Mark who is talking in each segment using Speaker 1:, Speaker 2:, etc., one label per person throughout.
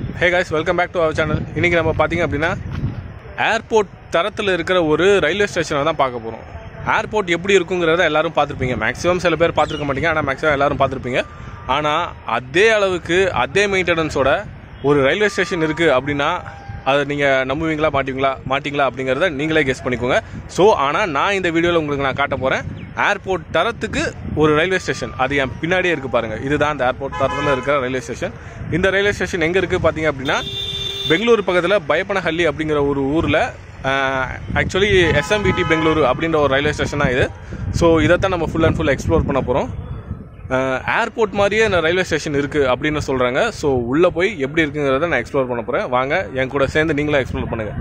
Speaker 1: Hey guys welcome back to our channel இன்றைக்கி நம்ம பார்த்தீங்க அப்படின்னா ஏர்போர்ட் தரத்தில் இருக்கிற ஒரு ரயில்வே ஸ்டேஷனை தான் பார்க்க போகிறோம் ஏர்போர்ட் எப்படி இருக்குங்கிறத எல்லாரும் பார்த்துருப்பீங்க மேக்ஸிமம் சில பேர் பார்த்துருக்க மாட்டீங்க ஆனால் மேக்ஸிமம் எல்லாரும் பார்த்துருப்பீங்க ஆனால் அதே அளவுக்கு அதே மெயின்டெனன்ஸோட ஒரு ரயில்வே ஸ்டேஷன் இருக்குது அப்படின்னா அதை நீங்கள் நம்புவீங்களா மாட்டீங்களா மாட்டீங்களா அப்படிங்கிறத நீங்களே கெஸ் பண்ணிக்கோங்க ஸோ ஆனால் நான் இந்த வீடியோவில் உங்களுக்கு நான் காட்ட போகிறேன் ஏர்போர்ட் தரத்துக்கு ஒரு ரயில்வே ஸ்டேஷன் அது என் பின்னாடியே இருக்குது பாருங்கள் இதுதான் அந்த ஏர்போர்ட் தரத்தில் இருக்கிற ரயில்வே ஸ்டேஷன் இந்த ரயில்வே ஸ்டேஷன் எங்கே இருக்குது பார்த்தீங்க அப்படின்னா பெங்களூர் பக்கத்தில் பயப்பனஹள்ளி அப்படிங்கிற ஒரு ஊரில் ஆக்சுவலி எஸ்எம்பிடி பெங்களூரு அப்படின்ற ஒரு ரயில்வே ஸ்டேஷன் தான் இது ஸோ இதைத்தான் நம்ம ஃபுல் அண்ட் ஃபுல் எக்ஸ்ப்ளோர் பண்ண போகிறோம் ஏர்போர்ட் மாதிரியே இந்த ரயில்வே ஸ்டேஷன் இருக்குது அப்படின்னு சொல்கிறாங்க ஸோ உள்ளே போய் எப்படி இருக்குங்கிறத நான் எக்ஸ்ப்ளோர் பண்ண போகிறேன் வாங்க என் கூட சேர்ந்து நீங்களும் எக்ஸ்ப்ளோர் பண்ணுங்கள்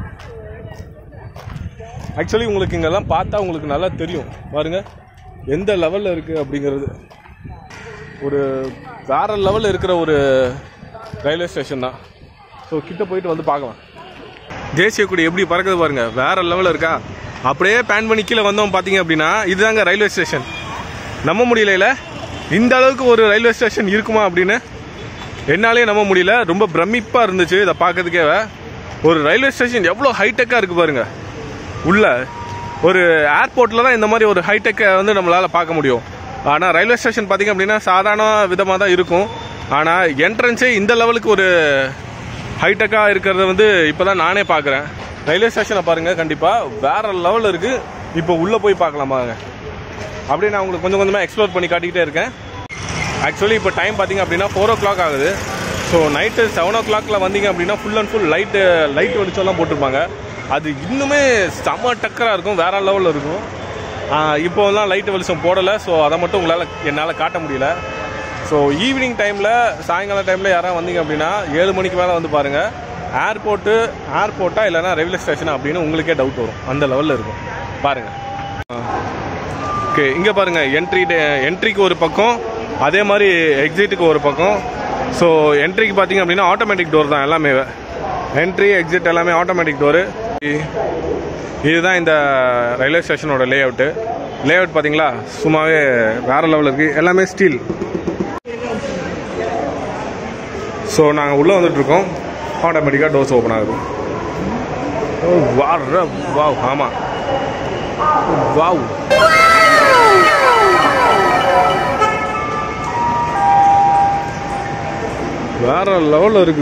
Speaker 1: ஆக்சுவலி உங்களுக்கு இங்கெல்லாம் பார்த்தா உங்களுக்கு நல்லா தெரியும் பாருங்க எந்த லெவலில் இருக்குது அப்படிங்கிறது ஒரு வேற லெவலில் இருக்கிற ஒரு ரயில்வே ஸ்டேஷன் தான் ஸோ கிட்ட போயிட்டு வந்து பார்க்கலாம் தேசிய கொடி எப்படி பறக்குது பாருங்க வேற லெவலில் இருக்கா அப்படியே பேன் பண்ணி கீழே வந்தோம் பார்த்தீங்க அப்படின்னா இதுதாங்க ரயில்வே ஸ்டேஷன் நம்ப முடியல இந்த அளவுக்கு ஒரு ரயில்வே ஸ்டேஷன் இருக்குமா அப்படின்னு என்னாலே நம்ப முடியல ரொம்ப பிரமிப்பாக இருந்துச்சு இதை பார்க்கறதுக்கே ஒரு ரயில்வே ஸ்டேஷன் எவ்வளோ ஹைடெக்காக இருக்குது பாருங்க உள்ள ஒரு ஏர்போர்ட்டில் தான் இந்த மாதிரி ஒரு ஹைடெக்கை வந்து நம்மளால் பார்க்க முடியும் ஆனால் ரயில்வே ஸ்டேஷன் பார்த்திங்க அப்படின்னா சாதாரண விதமாக தான் இருக்கும் ஆனால் என்ட்ரன்ஸே இந்த லெவலுக்கு ஒரு ஹைடெக்காக இருக்கிறத வந்து இப்போ தான் நானே பார்க்குறேன் ரயில்வே ஸ்டேஷனை பாருங்கள் கண்டிப்பாக வேறு லெவலில் இருக்குது இப்போ உள்ளே போய் பார்க்கலாம் பாருங்க அப்படியே நான் உங்களுக்கு கொஞ்சம் கொஞ்சமாக எக்ஸ்ப்ளோர் பண்ணி காட்டிக்கிட்டே இருக்கேன் ஆக்சுவலி இப்போ டைம் பார்த்தீங்க அப்படின்னா ஃபோர் ஓ கிளாக் ஆகுது ஸோ நைட்டு செவன் ஓ கிளாக்ல வந்தீங்க அப்படின்னா full and full light light வெளிச்சம்லாம் போட்டிருப்பாங்க அது இன்னுமே செம டக்கராக இருக்கும் வேற லெவலில் இருக்கும் இப்போலாம் லைட்டு வெளிச்சம் போடலை ஸோ அதை மட்டும் உங்களால் என்னால் காட்ட முடியல ஸோ ஈவினிங் டைமில் சாயங்கால டைமில் யாராவது வந்தீங்க அப்படின்னா ஏழு மணிக்கு மேலே வந்து பாருங்கள் ஏர்போர்ட்டு ஏர்போர்ட்டா இல்லைனா ரயில்வே ஸ்டேஷனா அப்படின்னு உங்களுக்கே டவுட் வரும் அந்த லெவலில் இருக்கும் பாருங்கள் ஓகே இங்கே பாருங்கள் என்ட்ரி என்ட்ரிக்கு ஒரு பக்கம் அதே மாதிரி எக்ஸிட்டுக்கு ஒரு பக்கம் ஸோ என்ட்ரிக்கு பார்த்தீங்க அப்படின்னா ஆட்டோமேட்டிக் டோர் தான் எல்லாமே என்ட்ரி எக்ஸிட் எல்லாமே ஆட்டோமேட்டிக் டோரு இதுதான் இந்த ரயில்வே ஸ்டேஷனோட லே அவுட்டு லே அவுட் பார்த்தீங்களா சும்மாவே வேற லெவலில் இருக்குது எல்லாமே ஸ்டீல் ஸோ நாங்கள் உள்ளே வந்துட்டு இருக்கோம் ஆட்டோமேட்டிக்காக டோர்ஸ் ஓப்பன் ஆகுது ஓ வார வாவ் ஆமாம் வாவ் வேற லெவலில் இருக்கு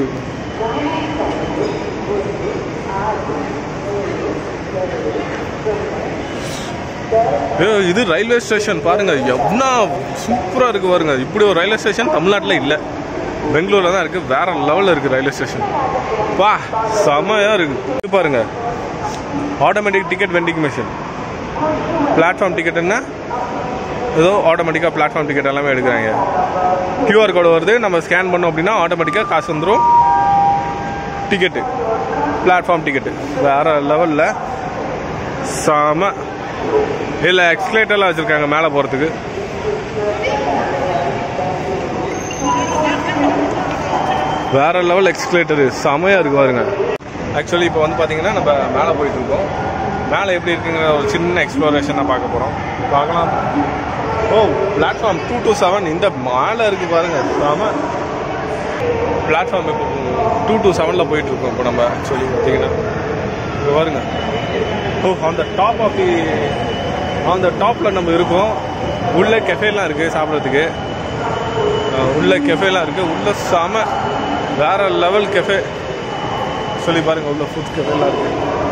Speaker 1: ஏ, இது ரயில்வே ஸ்டேஷன் பாருங்க எவ்வளோ சூப்பராக இருக்கு பாருங்க இப்படி ஒரு ரயில்வே ஸ்டேஷன் தமிழ்நாட்டில் இல்லை பெங்களூர்ல தான் இருக்கு வேற லெவலில் இருக்கு ரயில்வே ஸ்டேஷன் வா செமையா இருக்கு இது பாருங்க automatic ticket vending machine platform ticket என்ன ஏதோ ஆட்டோமேட்டிக்காக பிளாட்ஃபார்ம் டிக்கெட் எல்லாமே எடுக்கிறாங்க QR கோடு வருது நம்ம ஸ்கேன் பண்ணோம் அப்படின்னா ஆட்டோமேட்டிக்காக காசு வந்துடும் டிக்கெட்டு பிளாட்ஃபார்ம் டிக்கெட்டு வேற லெவலில் செம இல்லை எக்ஸ்கலேட்டர்லாம் வச்சுருக்காங்க மேலே போகிறதுக்கு வேற லெவல் எக்ஸ்கலேட்டரு செமையாக இருக்கு பாருங்க ஆக்சுவலி இப்போ வந்து பார்த்தீங்கன்னா நம்ம மேலே போயிட்டு இருக்கோம் மேலே எப்படி இருக்குங்கிற ஒரு சின்ன எக்ஸ்ப்ளோரேஷன் தான் பார்க்க போகிறோம் பார்க்கலாம் ஓ பிளாட்ஃபார்ம் டூ டூ செவன் இந்த மேலே இருக்கு பாருங்க செம பிளாட்ஃபார்ம் இப்போ டூ டூ செவனில் போயிட்டு இருக்கோம் இப்போ நம்ம ஆக்சுவலி பார்த்தீங்கன்னா இப்போ பாருங்க ஓ on the top of the on the டாப்பில் நம்ம இருக்கோம் உள்ள கெஃபேலாம் இருக்குது சாப்பிட்றதுக்கு அஹ் உள்ள கெஃபேலாம் இருக்குது உள்ள செம வேற லெவல் கெஃபே சொல்லி பாருங்க உள்ள ஃபுட் கெஃபேலாம் இருக்கு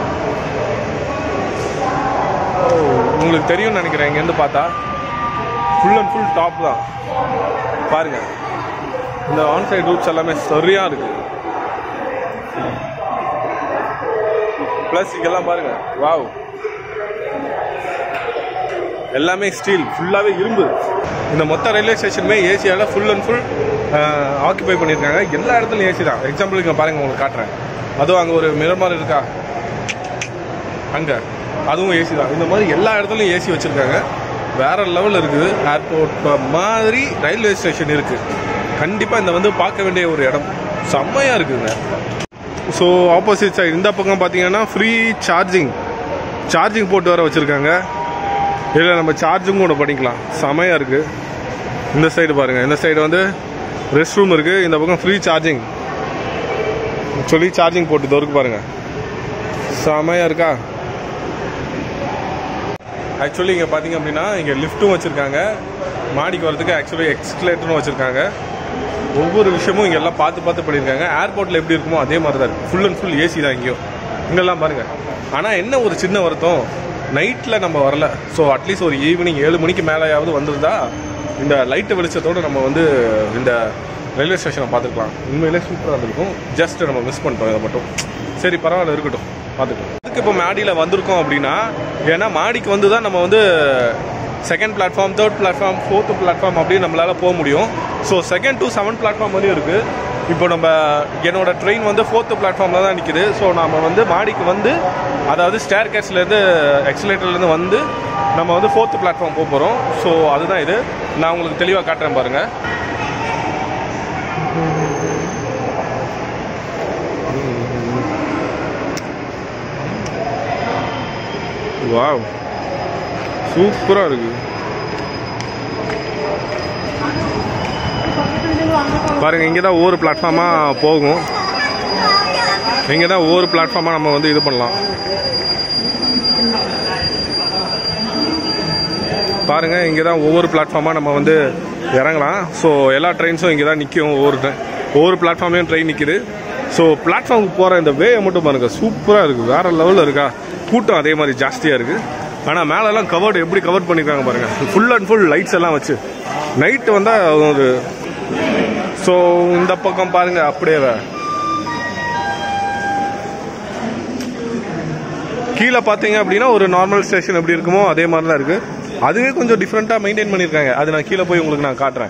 Speaker 1: ஓ உங்களுக்கு தெரியும்னு நினைக்கிறேன் இங்கேருந்து பார்த்தா ஃபுல் அண்ட் ஃபுல் டாப் தான் பாருங்க இந்த ஆன் சைட் ரூட்ஸ் எல்லாமே சரியா இருக்கு ப்ளஸ் இங்கெல்லாம் பாருங்க வாவ் எல்லாமே ஸ்டீல் ஃபுல்லாகவே இரும்பு இந்த மொத்த ரயில்வே ஸ்டேஷனுமே ஏசியாவில் ஃபுல் அண்ட் ஃபுல் ஆக்கிபை பண்ணியிருக்காங்க எல்லா இடத்துலையும் ஏசி தான் எக்ஸாம்பிளுக்கு இங்க பாருங்க உங்களுக்கு காட்டுறேன் அதுவும் அங்கே ஒரு மிரமார் இருக்கா அங்கே அதுவும் ஏசி தான் இந்த மாதிரி எல்லா இடத்துலையும் ஏசி வச்சுருக்காங்க வேற லெவலில் இருக்குது ஏர்போர்ட் மாதிரி ரயில்வே ஸ்டேஷன் இருக்குது கண்டிப்பாக இந்த வந்து பார்க்க வேண்டிய ஒரு இடம் செம்மையாக இருக்குதுங்க ஸோ ஆப்போசிட் சைடு இந்த பக்கம் பார்த்தீங்கன்னா ஃப்ரீ சார்ஜிங் சார்ஜிங் போட்டு வர வச்சுருக்காங்க இதில் நம்ம சார்ஜும் கூட பண்ணிக்கலாம் செமையாக இருக்குது இந்த சைடு பாருங்கள் இந்த சைடு வந்து ரெஸ்ட் ரூம் இருக்குது இந்த பக்கம் ஃப்ரீ சார்ஜிங் சொல்லி சார்ஜிங் போட்டு தோருக்கு பாருங்க செமையாக இருக்கா ஆக்சுவலி இங்கே பார்த்தீங்க அப்படின்னா இங்கே லிஃப்ட்டும் வச்சுருக்காங்க மாடிக்கு வரதுக்கு ஆக்சுவலி எக்ஸ்கலேட்டரும் வச்சுருக்காங்க ஒவ்வொரு விஷயமும் இங்கே எல்லாம் பார்த்து பார்த்து பண்ணியிருக்காங்க ஏர்போர்ட்டில் எப்படி இருக்குமோ அதே மாதிரி தான் இருக்குது ஃபுல் அண்ட் ஃபுல் ஏசி தான் இங்கேயும் இங்கெல்லாம் பாருங்கள் ஆனால் என்ன ஒரு சின்ன வருத்தம் நைட்டில் நம்ம வரல ஸோ அட்லீஸ்ட் ஒரு ஈவினிங் ஏழு மணிக்கு மேலேயாவது வந்திருந்தா இந்த லைட்டு வெளிச்சத்தோடு நம்ம வந்து இந்த ரயில்வே ஸ்டேஷனை பார்த்துருக்கலாம் உண்மையிலே சூப்பராக இருந்திருக்கும் ஜஸ்ட் நம்ம மிஸ் பண்ணிட்டோம் இதை மட்டும் சரி பரவாயில்ல இருக்கட்டும் பார்த்துக்கலாம் அதுக்கு இப்போ மாடியில் வந்திருக்கோம் அப்படின்னா ஏன்னா மாடிக்கு வந்து தான் நம்ம வந்து second platform third platform fourth platform அப்படின்னு நம்மளால் போக முடியும் so second to seventh platform வரையும் இருக்குது இப்போ நம்ம என்னோட ட்ரெயின் வந்து ஃபோர்த்து பிளாட்ஃபார்மில் தான் நிற்குது ஸோ நம்ம வந்து மாடிக்கு வந்து அதாவது ஸ்டேர் கேஸ்லேருந்து எக்ஸலேட்டர்லேருந்து வந்து நம்ம வந்து ஃபோர்த்து பிளாட்ஃபார்ம் போக போகிறோம் ஸோ அதுதான் இது நான் உங்களுக்கு தெளிவாக காட்டுறேன் பாருங்கள் வாவ் சூப்பராக இருக்குது பாருங்க இங்கே தான் ஒவ்வொரு பிளாட்ஃபார்மாக போகும் இங்கே தான் ஒவ்வொரு பிளாட்ஃபார்மாக நம்ம வந்து இது பண்ணலாம் பாருங்க இங்கே தான் ஒவ்வொரு பிளாட்ஃபார்மாக நம்ம வந்து இறங்கலாம் ஸோ எல்லா ட்ரெயின்ஸும் இங்கே தான் நிற்கும் ஒவ்வொரு train- ஒவ்வொரு பிளாட்ஃபார்ம்லையும் ட்ரெயின் நிற்கிது ஸோ பிளாட்ஃபார்முக்கு போகிற இந்த வேயை மட்டும் பாருங்க சூப்பராக இருக்குது வேற லெவலில் இருக்கா கூட்டம் அதே மாதிரி ஜாஸ்தியாக இருக்குது ஆனால் மேலெல்லாம் கவர்டு எப்படி கவர் பண்ணியிருக்காங்க பாருங்க ஃபுல் அண்ட் ஃபுல் லைட்ஸ் எல்லாம் வச்சு நைட்டு வந்தால் ஒரு ஸோ இந்த பக்கம் பாருங்க அப்படியே வே- கீழே பார்த்தீங்க அப்படின்னா ஒரு நார்மல் ஸ்டேஷன் எப்படி இருக்குமோ அதே மாதிரி தான் இருக்கு அதுவே கொஞ்சம் டிஃப்ரெண்ட்டாக மெயின்டைன் பண்ணியிருக்காங்க அது நான் கீழே போய் உங்களுக்கு நான் காட்டுறேன்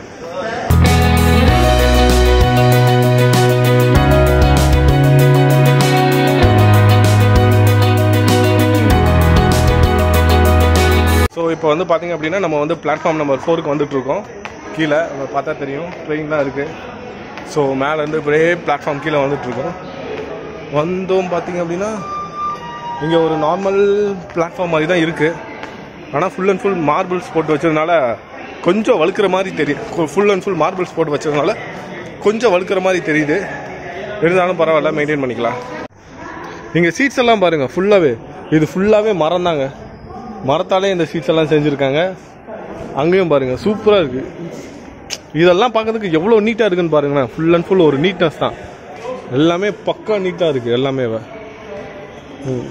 Speaker 1: ஸோ இப்போ வந்து பார்த்தீங்க அப்படின்னா நம்ம வந்து பிளாட்ஃபார்ம் நம்பர் ஃபோருக்கு வந்துட்டு இருக்கோம் கீழே நம்ம பார்த்தா தெரியும் ட்ரெயின் தான் இருக்குது ஸோ மேலேருந்து இப்படியே பிளாட்ஃபார்ம் கீழே வந்துட்டு இருக்கோம் வந்தோம் பார்த்தீங்க அப்படின்னா இங்கே ஒரு நார்மல் பிளாட்ஃபார்ம் மாதிரி தான் இருக்குது ஆனால் ஃபுல் அண்ட் ஃபுல் மார்பிள்ஸ் போட்டு வச்சதுனால கொஞ்சம் வழுக்கிற மாதிரி தெரியும் ஃபுல் அண்ட் ஃபுல் மார்பிள்ஸ் போட்டு வச்சதுனால கொஞ்சம் வழுக்கிற மாதிரி தெரியுது இருந்தாலும் பரவாயில்ல மெயின்டைன் பண்ணிக்கலாம் இங்கே சீட்ஸ் எல்லாம் பாருங்கள் ஃபுல்லாகவே இது ஃபுல்லாகவே மரம் தாங்க மரத்தாலே இந்த சீட்ஸ் எல்லாம் செஞ்சுருக்காங்க அங்கேயும் பாருங்கள் சூப்பராக இருக்குது இதெல்லாம் பார்க்கறதுக்கு எவ்வளோ நீட்டாக இருக்குன்னு பாருங்களேன் ஃபுல் அண்ட் ஃபுல் ஒரு நீட்னஸ் தான் எல்லாமே பக்கா நீட்டாக இருக்குது எல்லாமே ம்.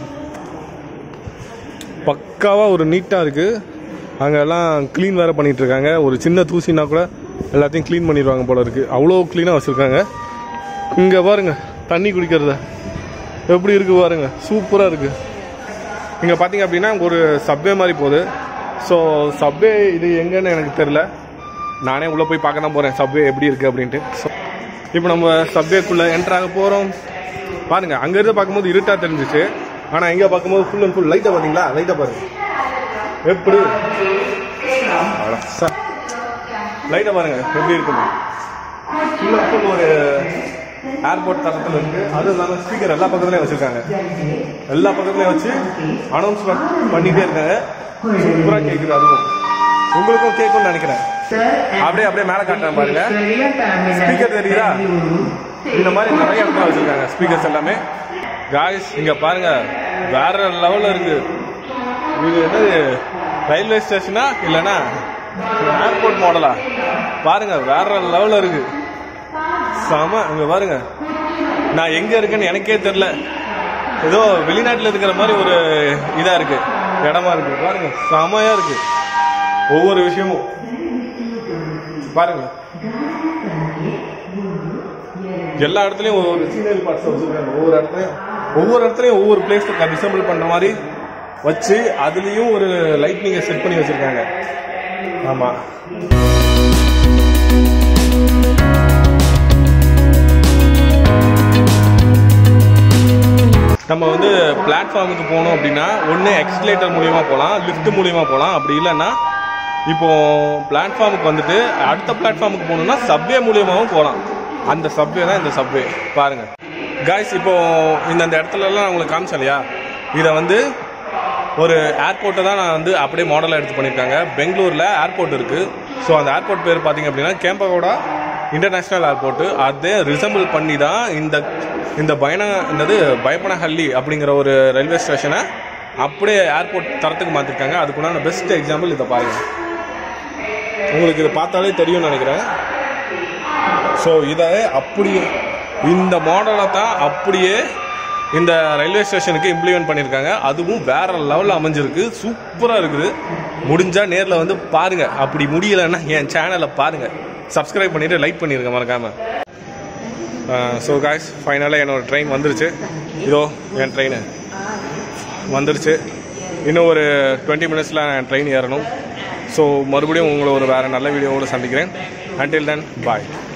Speaker 1: பக்காவா ஒரு நீட்டாக இருக்குது அங்கே எல்லாம் க்ளீன் வேறு பண்ணிட்டு இருக்காங்க ஒரு சின்ன தூசினா கூட எல்லாத்தையும் க்ளீன் பண்ணிடுவாங்க போல இருக்குது அவ்வளோ க்ளீனாக வச்சுருக்காங்க இங்கே பாருங்க தண்ணி குடிக்கிறத எப்படி இருக்குது பாருங்க சூப்பராக இருக்குது இங்கே பார்த்தீங்க அப்படின்னா இங்க ஒரு சப்வே மாதிரி போகுது ஸோ சப்வே இது எங்கன்னு எனக்கு தெரில நானே உள்ளே போய் பார்க்க தான் போகிறேன் சப்வே எப்படி இருக்குது அப்படின்ட்டு ஸோ இப்போ நம்ம சப்வேக்குள்ளே என்ட்ரு ஆக போகிறோம் பாருங்க அங்கேருந்து பார்க்கும்போது இருட்டாக தெரிஞ்சிச்சு ஆனால் இங்கே பார்க்கும்போது ஃபுல் அண்ட் ஃபுல் லைட்டை பார்த்தீங்களா லைட்டை பாருங்க எப்படி லைட்டை பாருங்க எப்படி இருக்குது ஃபுல் அண்ட் ஃபுல் ஒரு ஏர்போர்ட் தரத்தில் இருக்கு அது இல்லாமல் ஸ்பீக்கர் எல்லா பக்கத்துலையும் வச்சிருக்காங்க எல்லா பக்கத்துலையும் வச்சு அனௌன்ஸ்மெண்ட் பண்ணிட்டே இருக்காங்க சூப்பராக கேட்குது அதுவும் உங்களுக்கும் கேட்கும்னு நினைக்கிறேன் அப்படியே அப்படியே மேலே காட்டுறேன் பாருங்க ஸ்பீக்கர் தெரியுதா இந்த மாதிரி நிறைய இடத்துல வச்சிருக்காங்க ஸ்பீக்கர்ஸ் எல்லாமே காய்ஸ் இங்க பாருங்க வேற லெவல்ல இருக்கு இது என்னது ரயில்வே ஸ்டேஷனா இல்லைன்னா ஏர்போர்ட் மாடலா பாருங்க வேற லெவல்ல இருக்கு செம இங்க பாருங்க நான் எங்க இருக்கேன்னு எனக்கே தெரியல ஏதோ வெளிநாட்டுல இருக்கிற மாதிரி ஒரு இதா இருக்கு இடமா இருக்கு பாருங்க செமையா இருக்கு ஒவ்வொரு விஷயமும் பாருங்க எல்லா இடத்துலயும் ஒவ்வொரு சீனரி பார்ட்ஸ் வச்சிருக்காங்க ஒவ்வொரு இடத்துலயும் ஒவ்வொரு இடத்துலயும் ஒவ்வொரு பிளேஸ் ரிசம்பிள் பண்ற மாதிரி வச்சு அதுலயும் ஒரு லைட்னிங்கை செட் பண்ணி வச்சிருக்காங்க ஆமா நம்ம வந்து பிளாட்ஃபார்முக்கு போனோம் அப்படின்னா ஒன்று எக்ஸ்கலேட்டர் மூலியமா போகலாம் லிஃப்ட் மூலியமா போகலாம் அப்படி இல்லைன்னா இப்போ பிளாட்ஃபார்முக்கு வந்துட்டு அடுத்த பிளாட்ஃபார்முக்கு போகணும்னா சப்வே மூலியமாகவும் போகலாம் அந்த சப்வே தான் இந்த சப்வே பாருங்க காய்ஸ் இப்போ இந்த இந்த இடத்துல எல்லாம் நான் உங்களுக்கு காமிச்சேன் இல்லையா இதை வந்து ஒரு ஏர்போர்ட்டை தான் நான் வந்து அப்படியே மாடலாக எடுத்து பண்ணியிருக்காங்க பெங்களூரில் ஏர்போர்ட் இருக்குது ஸோ அந்த ஏர்போர்ட் பேர் பார்த்தீங்க அப்படின்னா கேம்பகோடா இன்டர்நேஷ்னல் ஏர்போர்ட்டு அதே ரிசம்பிள் பண்ணி தான் இந்த இந்த பயண என்னது பயப்பனஹள்ளி அப்படிங்கிற ஒரு ரயில்வே ஸ்டேஷனை அப்படியே ஏர்போர்ட் தரத்துக்கு மாற்றிருக்காங்க அதுக்குண்டான பெஸ்ட் எக்ஸாம்பிள் இதை பாருங்கள் உங்களுக்கு இதை பார்த்தாலே தெரியும்னு நினைக்கிறேன் ஸோ இதை அப்படியே இந்த மாடலை தான் அப்படியே இந்த ரயில்வே ஸ்டேஷனுக்கு இம்ப்ளிமெண்ட் பண்ணியிருக்காங்க அதுவும் வேற லெவலில் அமைஞ்சிருக்கு சூப்பராக இருக்குது முடிஞ்சால் நேரில் வந்து பாருங்கள் அப்படி முடியலைன்னா என் சேனலை பாருங்கள் சப்ஸ்கிரைப் பண்ணிவிட்டு லைக் பண்ணிடுங்க மறக்காமல் ஸோ காய்ஸ் ஃபைனலாக என்னோடய ட்ரெயின் வந்துருச்சு இதோ என் ட்ரெயின் வந்துருச்சு இன்னும் ஒரு டுவெண்ட்டி மினிட்ஸில் நான் ட்ரெயின் ஏறணும் ஸோ மறுபடியும் உங்களை ஒரு வேறு நல்ல வீடியோவோடு சந்திக்கிறேன் அன்டில் தென் பாய்